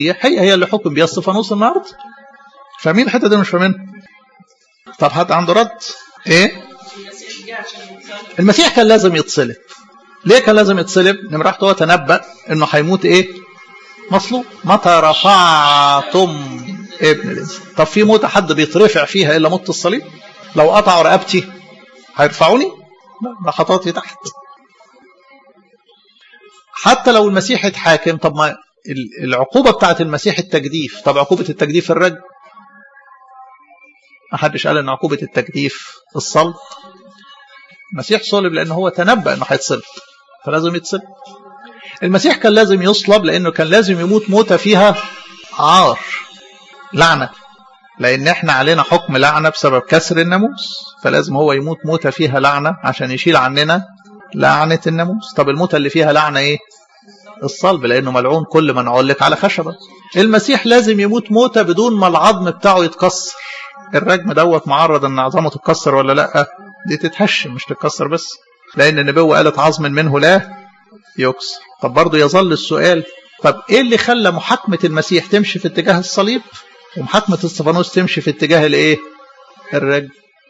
هي هي اللي حكم بيها استفانوس النهارده فاهمين الحته دي مش فاهمين طب حد عنده رد ايه المسيح كان لازم يتصلب ليه كان لازم يتصلب نمرة واحد هو تنبأ انه هيموت ايه مصلوب متى رفعتم ابن الانسان طب في موتة حد بيترفع فيها الا موت الصليب لو قطعوا رقبتي هيرفعوني لا ده خطواتي تحت حتى لو المسيح اتحاكم طب ما العقوبة بتاعت المسيح التجديف طب عقوبة التجديف الرجم ما حدش قال ان عقوبة التجديف الصلب المسيح صلب لأنه هو تنبأ أنه هيتصلب فلازم يتصلب المسيح كان لازم يصلب لأنه كان لازم يموت موتة فيها عار لعنة لأن احنا علينا حكم لعنة بسبب كسر الناموس فلازم هو يموت موتة فيها لعنة عشان يشيل عننا لعنة الناموس طب الموتة اللي فيها لعنة ايه الصلب لأنه ملعون كل من علق على خشبة المسيح لازم يموت موتة بدون ما العظم بتاعه يتكسر الرجم دوت معرض ان عظمه تتكسر ولا لا دي تتهشم مش تتكسر بس لان النبوه قالت عظم منه لا يكسر طب برضه يظل السؤال طب ايه اللي خلى محاكمه المسيح تمشي في اتجاه الصليب ومحاكمه استفانوس تمشي في اتجاه الايه الرجم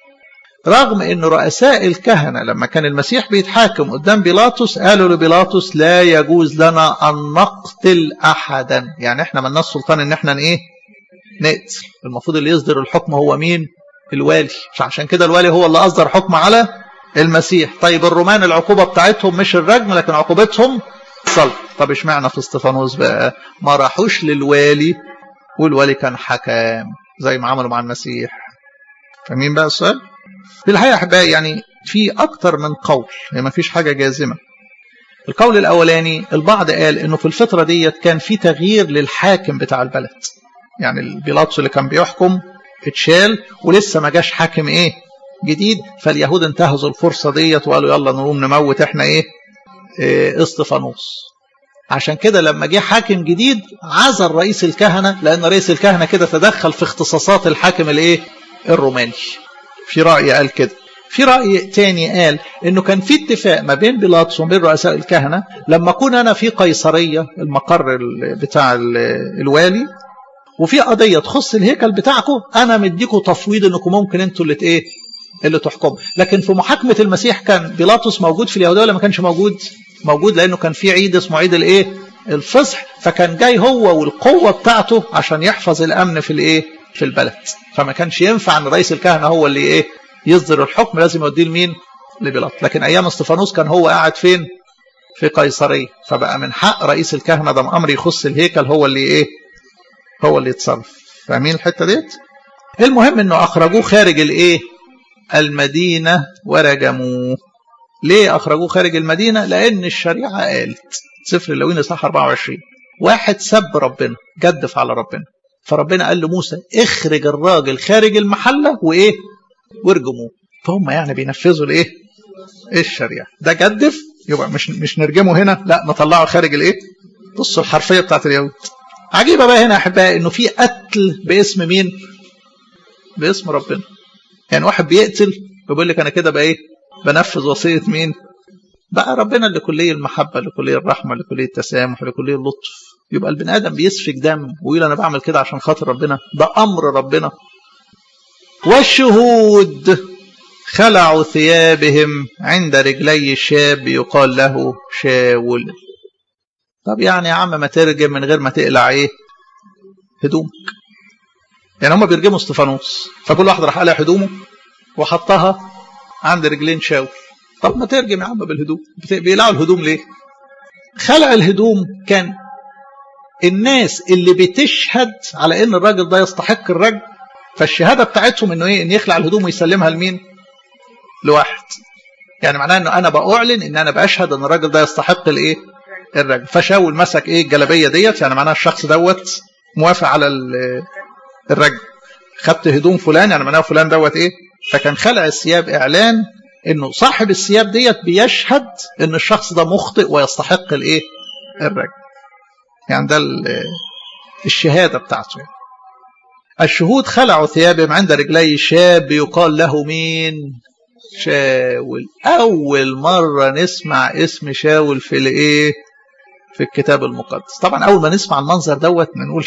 رغم ان رؤساء الكهنه لما كان المسيح بيتحاكم قدام بيلاطس قالوا لبيلاطس لا يجوز لنا ان نقتل احدا يعني احنا مالناش سلطان ان احنا ايه نقتل المفروض اللي يصدر الحكم هو مين الوالي فعشان كده الوالي هو اللي أصدر حكم على المسيح طيب الرومان العقوبة بتاعتهم مش الرجم لكن عقوبتهم صلب طب اشمعنى في استفانوس بقى ما راحوش للوالي والوالي كان حكام زي ما عملوا مع المسيح فاهمين بقى السؤال في الحقيقة أحبائي يعني في أكتر من قول يعني ما فيش حاجة جازمة القول الأولاني البعض قال إنه في الفترة ديت كان في تغيير للحاكم بتاع البلد يعني البيلاطس اللي كان بيحكم اتشال ولسه ما جاش حاكم ايه جديد فاليهود انتهزوا الفرصه ديت وقالوا يلا نقوم نموت احنا ايه, إيه اسطفانوس عشان كده لما جه حاكم جديد عزل رئيس الكهنه لان رئيس الكهنه كده تدخل في اختصاصات الحاكم الايه الروماني في راي قال كده في راي تاني قال انه كان في اتفاق ما بين بيلاطس وما بين رؤساء الكهنه لما اكون انا في قيصريه المقر بتاع الوالي وفي قضيه تخص الهيكل بتاعكم انا مديكم تفويض انكم ممكن انتوا اللي ايه اللي تحكموا لكن في محاكمه المسيح كان بيلاطس موجود في اليهوديه ولا ما كانش موجود موجود لانه كان في عيد اسمه عيد الايه الفصح فكان جاي هو والقوه بتاعته عشان يحفظ الامن في الايه في البلد فما كانش ينفع ان رئيس الكهنه هو اللي ايه يصدر الحكم لازم يوديه لمين لبيلاطس لكن ايام استفانوس كان هو قاعد فين في قيصريه فبقى من حق رئيس الكهنه ده امر يخص الهيكل هو اللي ايه هو اللي يتصرف فاهمين الحته ديت المهم انه اخرجوه خارج الايه المدينه ورجموه ليه اخرجوه خارج المدينه لان الشريعه قالت سفر اللوين اصحاح 24 واحد سب ربنا جدف على ربنا فربنا قال لموسى اخرج الراجل خارج المحله وايه وارجموه فهم يعني بينفذوا الايه الشريعه ده جدف يبقى مش مش نرجمه هنا لا نطلعه خارج الايه بصوا الحرفيه بتاعت اليهود عجيبه بقى هنا احبائي انه في قتل باسم مين باسم ربنا يعني واحد بيقتل ويقول لك انا كده بقى ايه بنفذ وصيه مين بقى ربنا لكلية المحبة لكلية الرحمة لكلية التسامح لكلية اللطف يبقى البني آدم بيسفك دم ويقول أنا بعمل كده عشان خاطر ربنا ده أمر ربنا والشهود خلعوا ثيابهم عند رجلي الشاب يقال له شاول طب يعني يا عم ما ترجم من غير ما تقلع ايه هدومك يعني هم بيرجموا استفانوس فكل واحد راح قلع هدومه وحطها عند رجلين شاول طب ما ترجم يا عم بالهدوم بيقلعوا الهدوم ليه خلع الهدوم كان الناس اللي بتشهد على ان الراجل ده يستحق الرجم فالشهاده بتاعتهم انه ايه ان يخلع الهدوم ويسلمها لمين لواحد يعني معناه انه انا باعلن ان انا باشهد ان الراجل ده يستحق الايه الرجم فشاول مسك ايه الجلابيه ديت يعني معناها الشخص دوت موافق على الرجم خدت هدوم فلان يعني معناها فلان دوت ايه فكان خلع الثياب اعلان انه صاحب الثياب ديت بيشهد ان الشخص ده مخطئ ويستحق الايه الرجم يعني ده الشهاده بتاعته يعني. الشهود خلعوا ثيابهم عند رجلي شاب يقال له مين شاول اول مره نسمع اسم شاول في الايه في الكتاب المقدس طبعا اول ما نسمع المنظر دوت نقول